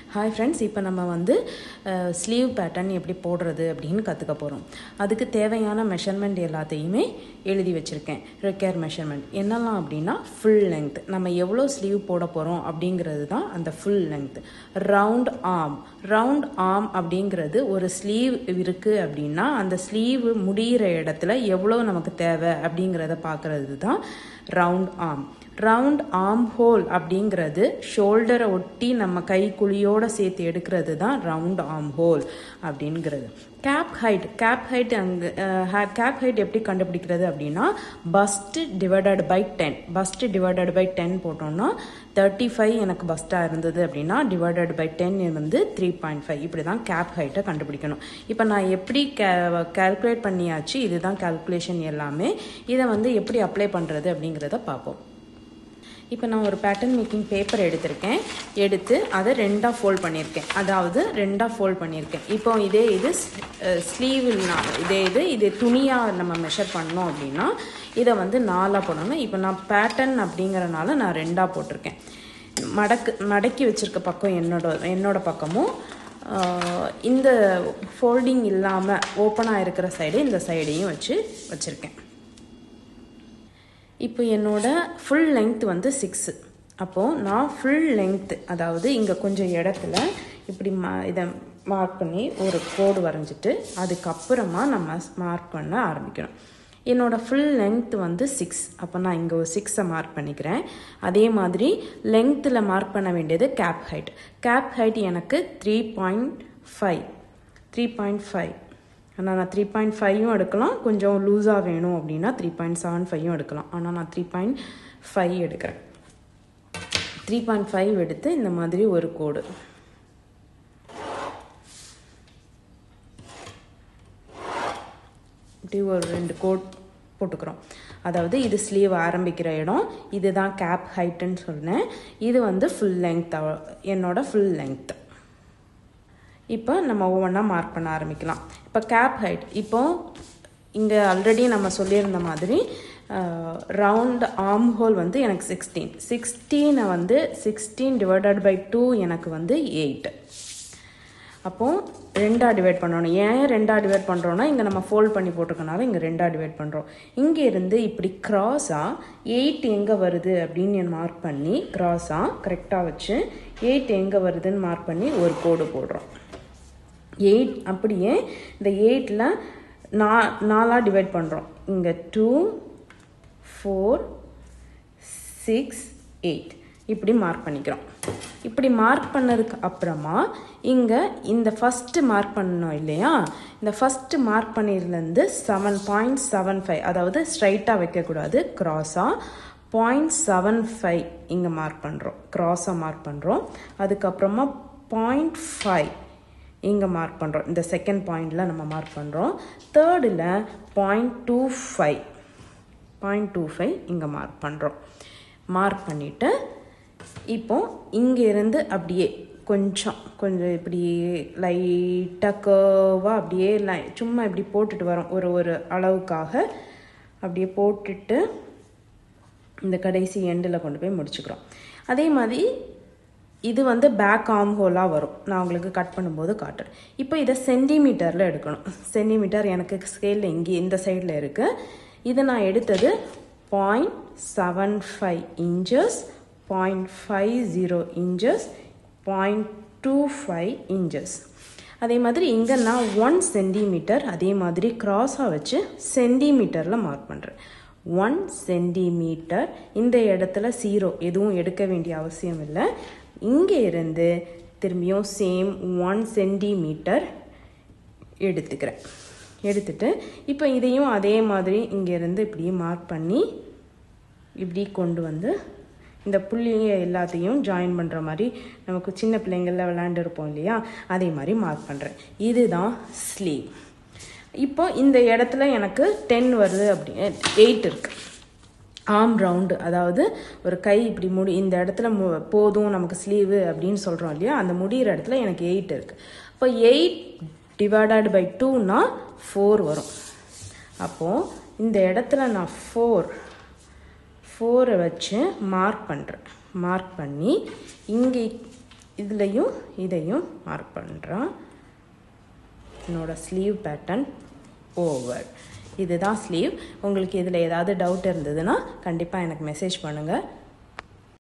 hi friends இப்போ நம்ம வந்து ஸ்லீவ் பேட்டர்ன் எப்படி போடுறது அப்படின்னு கற்றுக்க போகிறோம் அதுக்கு தேவையான மெஷர்மெண்ட் எல்லாத்தையுமே எழுதி வச்சுருக்கேன் ரெக்கையர் மெஷர்மெண்ட் என்னெல்லாம் அப்படின்னா ஃபுல் லெங்த் நம்ம எவ்வளோ ஸ்லீவ் போட போகிறோம் அப்படிங்கிறது தான் அந்த full length round arm round arm அப்படிங்கிறது ஒரு ஸ்லீவ் இருக்குது அப்படின்னா அந்த ஸ்லீவ் முடிகிற இடத்துல எவ்வளோ நமக்கு தேவை அப்படிங்கிறத பார்க்குறது தான் round arm round arm hole அப்படிங்கிறது ஷோல்டரை ஒட்டி நம்ம கை குழியோடு சேர்த்து எடுக்கிறது தான் ரவுண்ட் ஆர்ம் ஹோல் அப்படிங்கிறது கேப் ஹைட் கேப் ஹைட் அங்கே கேப் ஹைட் எப்படி கண்டுபிடிக்கிறது அப்படின்னா bust divided by ten bust divided by ten போட்டோம்னா தேர்ட்டி ஃபைவ் எனக்கு பஸ்ட்டாக இருந்தது அப்படின்னா டிவைடட் பை டென் வந்து த்ரீ பாயிண்ட் ஃபைவ் இப்படி தான் கேப் ஹைட்டை கண்டுபிடிக்கணும் இப்போ நான் எப்படி கே கேல்குலேட் பண்ணியாச்சு இதுதான் கேல்குலேஷன் எல்லாமே இதை வந்து எப்படி அப்ளை பண்ணுறது அப்படிங்கிறத பார்ப்போம் இப்போ நான் ஒரு பேட்டர்ன் மேக்கிங் பேப்பர் எடுத்திருக்கேன் எடுத்து அதை ரெண்டாக ஃபோல்ட் பண்ணியிருக்கேன் அதாவது ரெண்டாக ஃபோல்ட் பண்ணியிருக்கேன் இப்போ இதே இது ஸ்லீவில் இதே இது இது துணியாக நம்ம மெஷர் பண்ணோம் அப்படின்னா இதை வந்து நாலாக போடணும் இப்போ நான் பேட்டர்ன் அப்படிங்கிறனால நான் ரெண்டாக போட்டிருக்கேன் மடக்கு மடக்கி வச்சுருக்க பக்கம் என்னோட என்னோட பக்கமும் இந்த ஃபோல்டிங் இல்லாமல் ஓப்பனாக இருக்கிற சைடு இந்த சைடையும் வச்சு வச்சுருக்கேன் இப்போ என்னோட ஃபுல் லெங்த் வந்து சிக்ஸு அப்போது நான் ஃபுல் லெங்த் அதாவது இங்கே கொஞ்சம் இடத்துல இப்படி மா இதை மார்க் பண்ணி ஒரு கோடு வரைஞ்சிட்டு அதுக்கப்புறமா நம்ம மார்க் பண்ண ஆரம்பிக்கணும் என்னோடய ஃபுல் லெங்த் வந்து சிக்ஸ் அப்போ நான் இங்கே ஒரு சிக்ஸை மார்க் பண்ணிக்கிறேன் அதே மாதிரி லெங்த்தில் மார்க் பண்ண வேண்டியது கேப் ஹைட் கேப் ஹைட் எனக்கு three point five three point five ஆனால் நான் த்ரீ பாயிண்ட் ஃபைவும் எடுக்கலாம் கொஞ்சம் லூஸாக வேணும் அப்படின்னா த்ரீ பாயிண்ட் செவன் ஃபைவும் எடுக்கலாம் ஆனால் நான் த்ரீ பாயிண்ட் ஃபைவ் எடுக்கிறேன் த்ரீ பாயிண்ட் ஃபைவ் எடுத்து இந்த மாதிரி ஒரு கோடு இப்படி ஒரு ரெண்டு கோட் போட்டுக்கிறோம் அதாவது இது ஸ்லீவ் ஆரம்பிக்கிற இடம் இதுதான் கேப் ஹைட்டுன்னு சொன்னேன் இது வந்து ஃபுல் லெங்த் என்னோட ஃபுல் லெங்த் இப்போ நம்ம ஒவ்வொன்றா மார்க் பண்ண ஆரம்பிக்கலாம் இப்போ கேப் ஹைட் இப்போ இங்கே ஆல்ரெடி நம்ம சொல்லியிருந்த மாதிரி ரவுண்ட் ஆர்ம் ஹோல் வந்து எனக்கு சிக்ஸ்டீன் சிக்ஸ்டீனை வந்து சிக்ஸ்டீன் டிவைடட் பை டூ எனக்கு வந்து எயிட் அப்போது ரெண்டாக டிவைட் பண்ணணும் ஏன் ரெண்டாக டிவைட் பண்ணுறோன்னா இங்கே நம்ம ஃபோல்ட் பண்ணி போட்டிருக்கனால இங்கே ரெண்டாக டிவைட் பண்ணுறோம் இங்கே இருந்து இப்படி க்ராஸாக எயிட் எங்கே வருது அப்படின்னு மார்க் பண்ணி க்ராஸாக கரெக்டாக வச்சு எயிட் எங்கே வருதுன்னு மார்க் பண்ணி ஒரு கோடு போடுறோம் எயிட் அப்படியே இந்த எயிட்டில் நா நாலாக டிவைட் பண்ணுறோம் இங்கே டூ ஃபோர் சிக்ஸ் எயிட் இப்படி மார்க் பண்ணிக்கிறோம் இப்படி மார்க் பண்ணதுக்கு அப்புறமா இங்கே இந்த ஃபஸ்ட்டு மார்க் பண்ணோம் இல்லையா இந்த ஃபஸ்ட்டு மார்க் பண்ணியிருந்தது செவன் பாயிண்ட் செவன் ஃபைவ் அதாவது ஸ்ட்ரைட்டாக வைக்கக்கூடாது க்ராஸாக பாயிண்ட் செவன் ஃபைவ் இங்கே மார்க் பண்ணுறோம் க்ராஸாக மார்க் பண்ணுறோம் அதுக்கப்புறமா பாயிண்ட் ஃபைவ் இங்கே மார்க் பண்ணுறோம் இந்த செகண்ட் பாயிண்டில் நம்ம மார்க் பண்ணுறோம் தேர்டில் point two five point two five இங்கே மார்க் பண்ணுறோம் மார்க் பண்ணிவிட்டு இப்போ இங்கேருந்து அப்படியே கொஞ்சம் கொஞ்சம் இப்படி லைட்டாக கர்வாக அப்படியே லை சும்மா இப்படி போட்டுட்டு வரோம் ஒரு ஒரு அளவுக்காக அப்படியே போட்டுட்டு இந்த கடைசி எண்டில் கொண்டு போய் முடிச்சுக்கிறோம் அதே மாதிரி இது வந்து பேக் ஆர்ம் ஹோலாக வரும் நான் உங்களுக்கு கட் பண்ணும்போது காட்டுறேன் இப்போ இதை சென்டிமீட்டரில் எடுக்கணும் சென்டிமீட்டர் எனக்கு ஸ்கேலில் இங்கே இந்த சைடில் இருக்குது இதை நான் எடுத்தது point seven five inches point five zero inches point two five inches அதே மாதிரி இங்கே நான் ஒன் சென்டிமீட்டர் அதே மாதிரி க்ராஸாக வச்சு சென்டிமீட்டரில் மார்க் பண்ணுறேன் ஒன் சென்டிமீட்டர் இந்த இடத்துல ஜீரோ எதுவும் எடுக்க வேண்டிய அவசியம் இல்லை இங்கே இருந்து திரும்பியும் சேம் ஒன் சென்டிமீட்டர் எடுத்துக்கிறேன் எடுத்துட்டு இப்போ இதையும் அதே மாதிரி இங்கேருந்து இப்படியே மார்க் பண்ணி இப்படி கொண்டு வந்து இந்த புள்ளிங்க எல்லாத்தையும் ஜாயின் பண்ணுற மாதிரி நமக்கு சின்ன பிள்ளைங்களில் விளையாண்டுருப்போம் இல்லையா அதே மாதிரி மார்க் பண்ணுறேன் இதுதான் ஸ்லீவ் இப்போ இந்த இடத்துல எனக்கு டென் வருது அப்படி எயிட் இருக்குது ஆம் ரவுண்டு அதாவது ஒரு கை இப்படி முடி இந்த இடத்துல மு போதும் நமக்கு ஸ்லீவு அப்படின்னு சொல்கிறோம் இல்லையா அந்த முடிகிற இடத்துல எனக்கு எயிட் இருக்குது இப்போ எயிட் டிவைடட் பை டூனா ஃபோர் வரும் அப்போது இந்த இடத்துல நான் ஃபோர் ஃபோரை வச்சு மார்க் பண்ணுறேன் மார்க் பண்ணி இங்கே இதுலேயும் இதையும் மார்க் பண்ணுறோம் என்னோட ஸ்லீவ் பேட்டர்ன் ஓவர் இதுதான் ஸ்லீவ் உங்களுக்கு இதில் ஏதாவது டவுட் இருந்ததுன்னா கண்டிப்பாக எனக்கு மெசேஜ் பண்ணுங்கள்